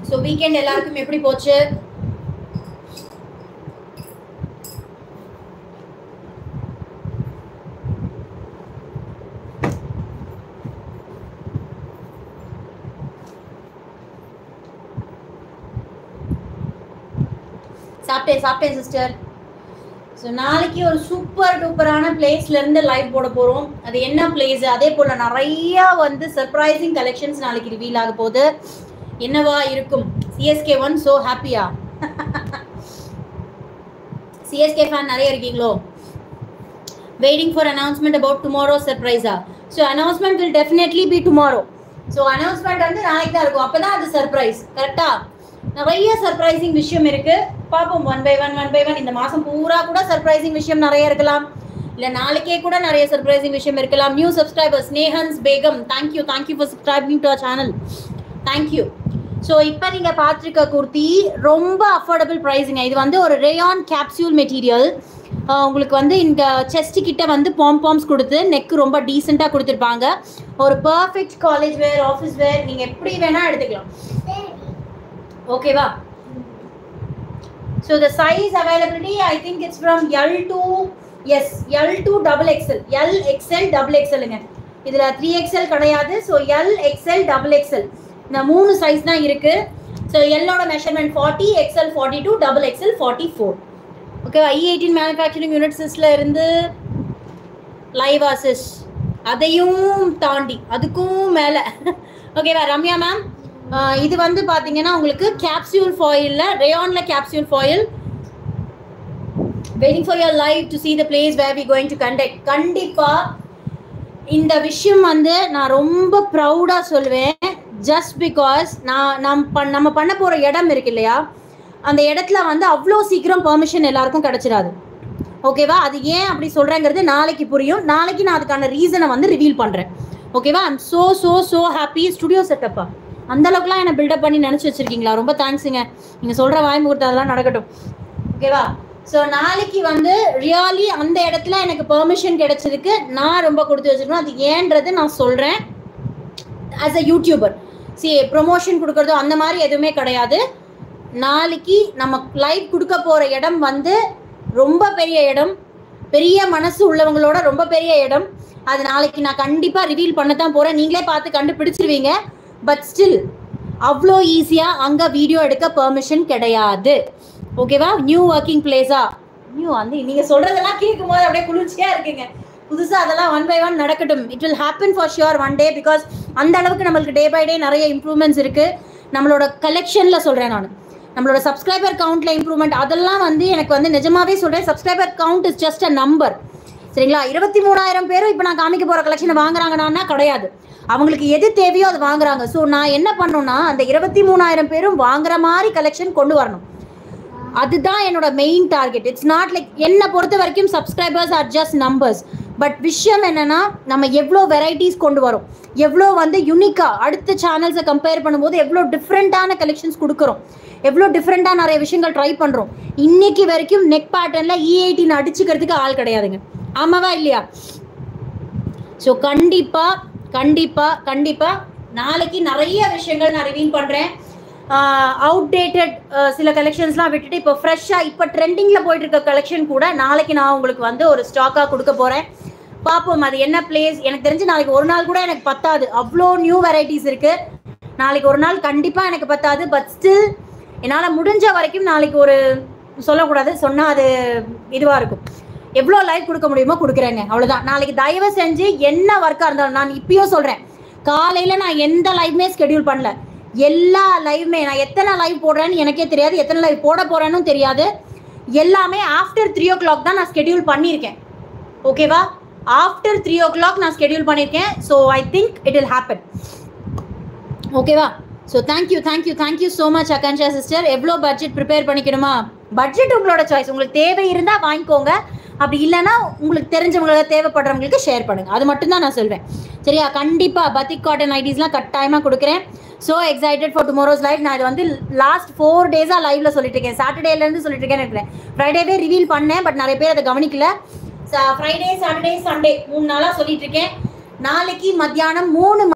so weekend எல்லாருக்கும் எப்படி போச்சு சாப்பிட்டேன் சாப்பிட்டேன் சிஸ்டர் ஸோ நாளைக்கு ஒரு சூப்பர் டூப்பரான பிளேஸ்ல இருந்து லைவ் போட போறோம் அது என்ன பிளேஸ் அதே போல நிறைய வந்து சர்ப்ரைசிங் கலெக்ஷன்ஸ் நாளைக்கு ரிவீல் ஆக போகுது என்னவா இருக்கும் சிஎஸ்கே ஒன் ஸோ ஹாப்பியா சிஎஸ்கே ஃபேன் நிறைய இருக்கீங்களோ waiting for announcement about tomorrow சர்ப்ரைஸா so announcement will definitely be tomorrow so announcement வந்து நாளைக்கு தான் இருக்கும் அப்போ தான் அது சர்ப்ரைஸ் கரெக்டா நிறைய சர்ப்ரைசிங் விஷயம் இருக்கு பார்ப்போம் one by one one by one இந்த மாசம் பூரா கூட சர்ப்ரைசிங் விஷயம் நிறைய இருக்கலாம் இல்ல நாளைக்கே கூட நிறைய சர்ப்ரைசிங் விஷயம் இருக்கலாம் நியூ சப்ஸ்கிரைபர் ஸ்னேஹன்ஸ் பேகம் thank you thank you for subscribing to our channel thank you so இப்போ நீங்கள் பார்த்துருக்க குர்த்தி ரொம்ப அஃபோர்டபுள் ப்ரைஸுங்க இது வந்து ஒரு ரேயான் கேப்சியூல் மெட்டீரியல் உங்களுக்கு வந்து இந்த செஸ்ட் கிட்ட வந்து பாம் பாம்ஸ் கொடுத்து நெக் ரொம்ப டீசெண்டாக கொடுத்துருப்பாங்க ஒரு perfect college wear office wear நீங்கள் எப்படி வேணால் எடுத்துக்கலாம் ஓகேவா so the size availability I think it's from L to S L to double XL L XL double எக்ஸ்எல்லுங்க இதில் த்ரீ எக்ஸ்எல் கிடையாது so L XL double XL இந்த மூணு சைஸ் தான் இருக்கு ஸோ எல்லோட measurement forty XL forty two double XL forty four ஓகேவா I eighteen manufacturing யூனிட்ஸில் இருந்து லைவ் ஆசிஸ் அதையும் தாண்டி அதுக்கும் மேலே ஓகேவா ரம்யா மேம் இது வந்து பார்த்தீங்கன்னா உங்களுக்கு கேப்சியூல் ஃபாயிலில் ரேயானில் capsule foil waiting for your live to see the place where we going to conduct கண்டிப்பாக இந்த விஷயம் வந்து நான் ரொம்ப ப்ரௌடாக சொல்லுவேன் ஜஸ்ட் பிகாஸ் நான் நம் பண் நம்ம பண்ண போகிற இடம் இருக்கு இல்லையா அந்த இடத்துல வந்து அவ்வளோ சீக்கிரம் பெர்மிஷன் எல்லாருக்கும் கிடச்சிடாது ஓகேவா அது ஏன் அப்படி சொல்கிறேங்கிறது நாளைக்கு புரியும் நாளைக்கு நான் அதுக்கான ரீசனை வந்து ரிவீல் பண்ணுறேன் ஓகேவா I'm so so so happy studio செட்டப்பா அந்த அளவுக்குலாம் என்னை பில்டப் பண்ணி நினச்சி வச்சிருக்கீங்களா ரொம்ப தேங்க்ஸுங்க நீங்கள் சொல்கிற வாய் முகூர்த்தம் அதெல்லாம் நடக்கட்டும் ஓகேவா ஸோ நாளைக்கு வந்து ரியலி அந்த இடத்துல எனக்கு பெர்மிஷன் கிடைச்சதுக்கு நான் ரொம்ப கொடுத்து வச்சிருக்கணும் அது ஏன்றது நான் சொல்கிறேன் as a YouTuber see promotion கொடுக்கறதோ அந்த மாதிரி எதுவுமே கிடையாது நாளைக்கு நம்ம லைவ் கொடுக்க போகிற இடம் வந்து ரொம்ப பெரிய இடம் பெரிய மனசு உள்ளவங்களோட ரொம்ப பெரிய இடம் அது நாளைக்கு நான் கண்டிப்பாக ரிவீல் பண்ண தான் போகிறேன் நீங்களே பார்த்து கண்டுபிடிச்சிருவீங்க பட் ஸ்டில் அவ்வளோ ஈஸியாக அங்கே வீடியோ எடுக்க பெர்மிஷன் கிடையாது ஓகேவா நியூ ஒர்க்கிங் பிளேஸா நியூ வந்து நீங்கள் சொல்கிறதெல்லாம் கேட்கும் போது அப்படியே குளிர்ச்சியாக இருக்குங்க புதுசாக அதெல்லாம் ஒன் பை ஒன் நடக்கட்டும் it will happen for sure one day because அந்த அளவுக்கு நம்மளுக்கு டே பை டே நிறைய இம்ப்ரூவ்மெண்ட்ஸ் இருக்குது நம்மளோட கலெக்ஷனில் சொல்கிறேன் நான் நம்மளோட சப்ஸ்கிரைபர் கவுண்ட்டில் இம்ப்ரூவ்மெண்ட் அதெல்லாம் வந்து எனக்கு வந்து நிஜமாவே சொல்கிறேன் subscriber count is just a number சரிங்களா இருபத்தி மூணாயிரம் பேரும் இப்போ நான் காமிக்க போகிற கலெக்ஷனை வாங்குறாங்கன்னா கிடையாது அவங்களுக்கு எது தேவையோ அது வாங்குறாங்க ஸோ நான் என்ன பண்ணணும்னா அந்த இருபத்தி மூணாயிரம் பேரும் வாங்குற மாதிரி கலெக்ஷன் கொண்டு வரணும் அதுதான் என்னோட main target it's not like என்னை பொறுத்த வரைக்கும் subscribers are just numbers but விஷயம் என்னன்னா நம்ம எவ்வளோ வெரைட்டிஸ் கொண்டு வரோம் எவ்வளோ வந்து யூனிக்காக அடுத்த சேனல்ஸை கம்பேர் பண்ணும்போது எவ்வளோ டிஃப்ரெண்ட்டான கலெக்ஷன்ஸ் கொடுக்குறோம் எவ்வளோ டிஃப்ரெண்ட்டாக நிறைய விஷயங்கள் ட்ரை பண்ணுறோம் இன்னைக்கு வரைக்கும் நெக் பேட்டர்னில் இ எயிட்டின் அடிச்சுக்கிறதுக்கு ஆள் கிடையாதுங்க ஆமாவா இல்லையா ஸோ கண்டிப்பாக கண்டிப்பாக கண்டிப்பாக நாளைக்கு நிறைய விஷயங்கள் நான் ரிவீல் பண்ணுறேன் அவுடேட்டட் சில கலெக்ஷன்ஸ்லாம் விட்டுட்டு இப்போ ஃப்ரெஷ்ஷாக இப்போ ட்ரெண்டிங்கில் போயிட்டு இருக்க கலெக்ஷன் கூட நாளைக்கு நான் உங்களுக்கு வந்து ஒரு ஸ்டாக்காக கொடுக்க போகிறேன் பார்ப்போம் அது என்ன பிளேஸ் எனக்கு தெரிஞ்சு நாளைக்கு ஒரு நாள் கூட எனக்கு பத்தாது அவ்வளோ நியூ வெரைட்டிஸ் இருக்குது நாளைக்கு ஒரு நாள் கண்டிப்பாக எனக்கு பத்தாது பட் ஸ்டில் என்னால் முடிஞ்ச வரைக்கும் நாளைக்கு ஒரு சொல்லக்கூடாது சொன்னால் அது இதுவாக இருக்கும் எவ்வளோ லைவ் கொடுக்க முடியுமோ கொடுக்குறேங்க அவ்வளோதான் நாளைக்கு தயவு செஞ்சு என்ன ஒர்க்காக இருந்தாலும் நான் இப்பயும் சொல்கிறேன் காலையில் நான் எந்த லைவ்மே ஸ்கெடியூல் பண்ணல எல்லா லைவ்மே நான் எத்தனை லைவ் போடுறேன்னு எனக்கே தெரியாது எத்தனை லைவ் போட போகிறேன்னு தெரியாது எல்லாமே ஆஃப்டர் த்ரீ ஓ கிளாக் தான் நான் ஸ்கெடியூல் பண்ணியிருக்கேன் ஓகேவா ஆஃப்டர் த்ரீ ஓ கிளாக் நான் ஸ்கெடியூல் பண்ணியிருக்கேன் so I think it will happen ஓகேவா so thank you thank you thank you so much Akanksha sister எவ்வளோ பட்ஜெட் ப்ரிப்பேர் பண்ணிக்கணுமா பட்ஜெட் உங்களோட சாய்ஸ் உங்களுக்கு தேவை இருந்தால் வாங்கிக்கோங்க அப்படி இல்லைன்னா உங்களுக்கு தெரிஞ்சவங்களுக்கு தேவைப்படுறவங்களுக்கு ஷேர் பண்ணுங்கள் அது மட்டும் தான் நான் சொல்வேன் சரியா கண்டிப்பாக பத்திக் காட்டன் ஐடிஸ்லாம் கட்டாயமாக கொடுக்குறேன் so excited for tomorrow's live நான் இது வந்து லாஸ்ட் ஃபோர் டேஸாக லைவ்ல சொல்லிட்டு இருக்கேன் சாட்டர்டேலேருந்து சொல்லிட்டு இருக்கேன்னு இருக்கிறேன் ஃப்ரைடேவே ரிவீல் பண்ணேன் பட் நிறைய பேர் அதை கவனிக்கல ஃப்ரைடே சாட்டர்டே சண்டே மூணு நாளாக சொல்லிட்டு இருக்கேன் நாளைக்கு மத்தியானம் மூணு